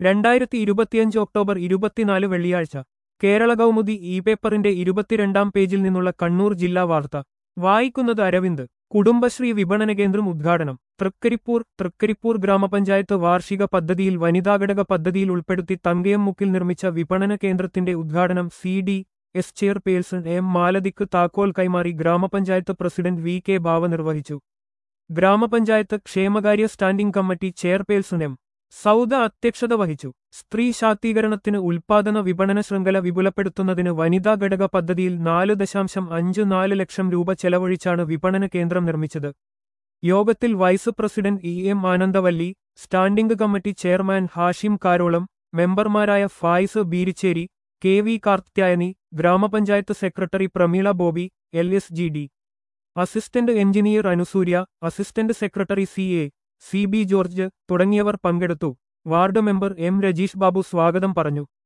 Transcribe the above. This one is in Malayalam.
രണ്ടായിരത്തി ഇരുപത്തിയഞ്ച് ഒക്ടോബർ ഇരുപത്തിനാല് വെള്ളിയാഴ്ച കേരള കൗമുദി ഇ പേപ്പറിന്റെ ഇരുപത്തിരണ്ടാം പേജിൽ നിന്നുള്ള കണ്ണൂർ ജില്ലാ വാർത്ത വായിക്കുന്നത് അരവിന്ദ് കുടുംബശ്രീ വിപണന കേന്ദ്രം ഉദ്ഘാടനം തൃക്കരിപ്പൂർ തൃക്കരിപ്പൂർ ഗ്രാമപഞ്ചായത്ത് വാർഷിക പദ്ധതിയിൽ വനിതാഘടക പദ്ധതിയിൽ ഉൾപ്പെടുത്തി തങ്കയംമുക്കിൽ നിർമ്മിച്ച വിപണന കേന്ദ്രത്തിന്റെ ഉദ്ഘാടനം C D S chairperson M മാലതിക്ക് താക്കോൽ കൈമാറി ഗ്രാമപഞ്ചായത്ത് പ്രസിഡന്റ് വി കെ ബാവ നിർവഹിച്ചു ഗ്രാമപഞ്ചായത്ത് ക്ഷേമകാര്യ standing committee chairperson M Sauda അധ്യക്ഷത വഹിച്ചു സ്ത്രീ ശാക്തീകരണത്തിന് ഉൽപാദന വിപണന ശൃംഖല വിപുലപ്പെടുത്തുന്നതിന് വനിതാ ഘടക പദ്ധതിയിൽ നാല് ദശാംശം അഞ്ച് നാല് ലക്ഷം രൂപ ചെലവഴിച്ചാണ് വിപണന കേന്ദ്രം നിർമ്മിച്ചത് യോഗത്തിൽ vice president E M Anandavalli standing committee chairman Hashim Karolam മെമ്പർമാരായ ഫായിസ് ബീരിച്ചേരി കെ വി കാർത്യായനി ഗ്രാമപഞ്ചായത്ത് secretary Pramila Bobby L S G D assistant engineer Anusurya assistant secretary C A C B George തുടങ്ങിയവർ പങ്കെടുത്തു ward member M Rajeesh Babu സ്വാഗതം പറഞ്ഞു